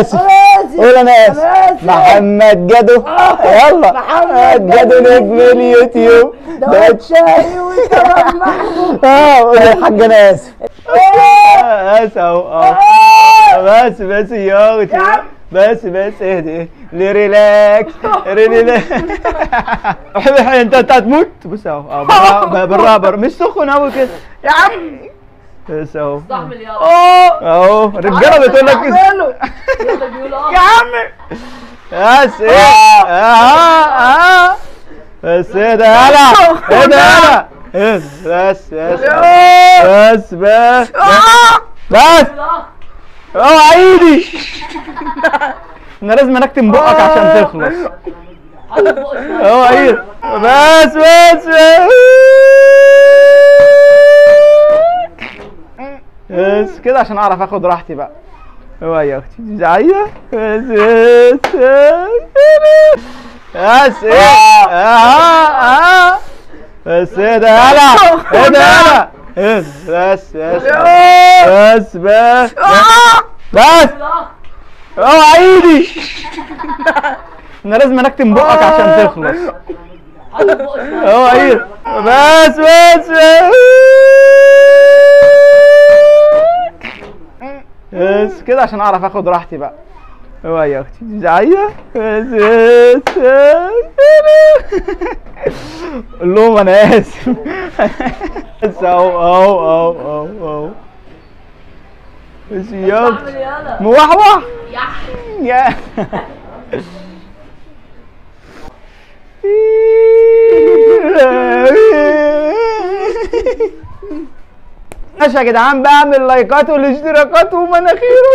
اسف قول انا اسف محمد جدو يلا محمد جدو نجم اليوتيوب ده شاي وكرم محبوب اه قول الحاج انا اسف بس اهو اهو بس بس يا اختي بس بس اهدي اهدي ريلاكس ريلاكس انت انت هتموت بص اهو اهو بالراحه بالراحه بالراحة. مش سخن قوي كده يا عم بس اهو استحمل يلا اهو الرجاله بتقول لك كده. اعمله يلا بيقول اه يا عم بس ايه اه اه بس ايه ده يلا ايه ده يلا بس بس بس بس بس بس اوعى ايدي انا لازم اكتم بقك عشان تخلص حاطط فوق شوية. اوعى ايدي بس بس بس كده عشان اعرف اخد راحتي بقى اوعى يا اختي زعية بس بس بس ايه اه اه بس ايه ده يلا ايه ده يلا بس بس بس بس بس بس اوعى ايدي انا لازم اكتم بقك عشان تخلص حاطط فوق شوية. اوعى ايدي بس بس بس كده عشان اعرف اخد راحتي بقى اوعى يا اختي زعية بس بس قول لهم انا اسف بس اهو اهو اهو اهو اهو بس يا استحمل اختي يلا موحوح يح يا ماشي يا جدعان بعمل لايكات والاشتراكات ومناخيره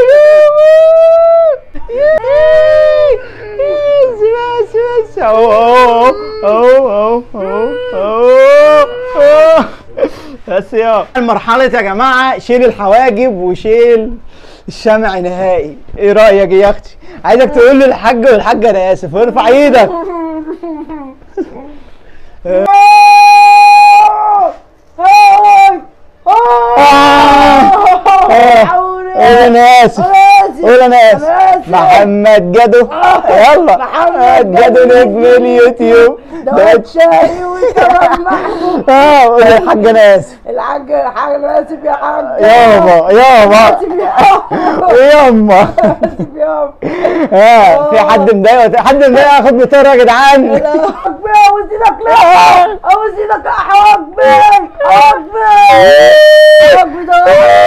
بس بس بس اهو اهو اهو اهو اهو اهو بس يا المرحلة يا جماعة شيل الحواجب وشيل الشمع نهائي ايه رأيك يا اختي عايزك تقول للحاج والحاجة انا اسف وارفع ايدك قول انا اسف قول انا اسف محمد جدو يلا محمد جدو نجم اليوتيوب ده شاي وكرم محبوب اه قول الحاج انا اسف الحاج الحاج انا اسف يا حاج يابا يابا اسف يا ياما اسف يا ها في حد مضايق حد مضايق اخد بطار يا جدعان حواجبي ابوس ايدك لا ابوس ايدك يا حواجبي حواجبي حواجبي ده